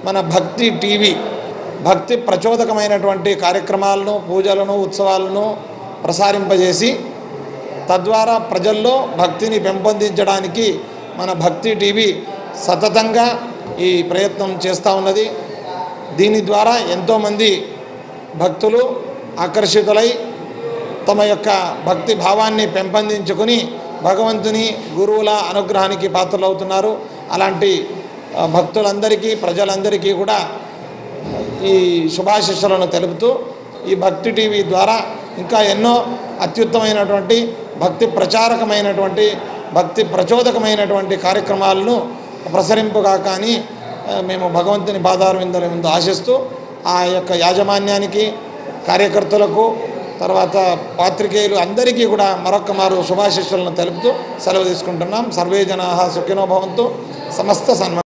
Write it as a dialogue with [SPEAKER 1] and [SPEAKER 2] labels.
[SPEAKER 1] మన భక్తి టీవీ భక్తి ప్రచోదకమైనటువంటి కార్యక్రమాలను పూజలను ఉత్సవాలను ప్రసారింపజేసి తద్వారా ప్రజల్లో భక్తిని పెంపొందించడానికి మన భక్తి టీవీ సతతంగా ఈ ప్రయత్నం చేస్తూ ఉన్నది దీని ద్వారా ఎంతోమంది భక్తులు ఆకర్షితులై తమ యొక్క భక్తి భావాన్ని పెంపొందించుకుని భగవంతుని గురువుల అనుగ్రహానికి పాత్రలవుతున్నారు అలాంటి ఆ, భక్తులందరికీ ప్రజలందరికీ కూడా ఈ శుభాశిస్సులను తెలుపుతూ ఈ భక్తి టీవీ ద్వారా ఇంకా ఎన్నో అత్యుత్తమైనటువంటి భక్తి ప్రచారకమైనటువంటి భక్తి ప్రచోదకమైనటువంటి కార్యక్రమాలను ప్రసరింపుగాక అని ఆ, మేము భగవంతుని పాదార విందల ముందు ఆశిస్తూ ఆ యొక్క యాజమాన్యానికి కార్యకర్తలకు తర్వాత పాత్రికేయులు అందరికీ కూడా మరొక్క మారు శుభాశిస్సులను తెలుపుతూ సెలవు తీసుకుంటున్నాం సర్వే జనా సుఖినో భవంతు సమస్త సన్మ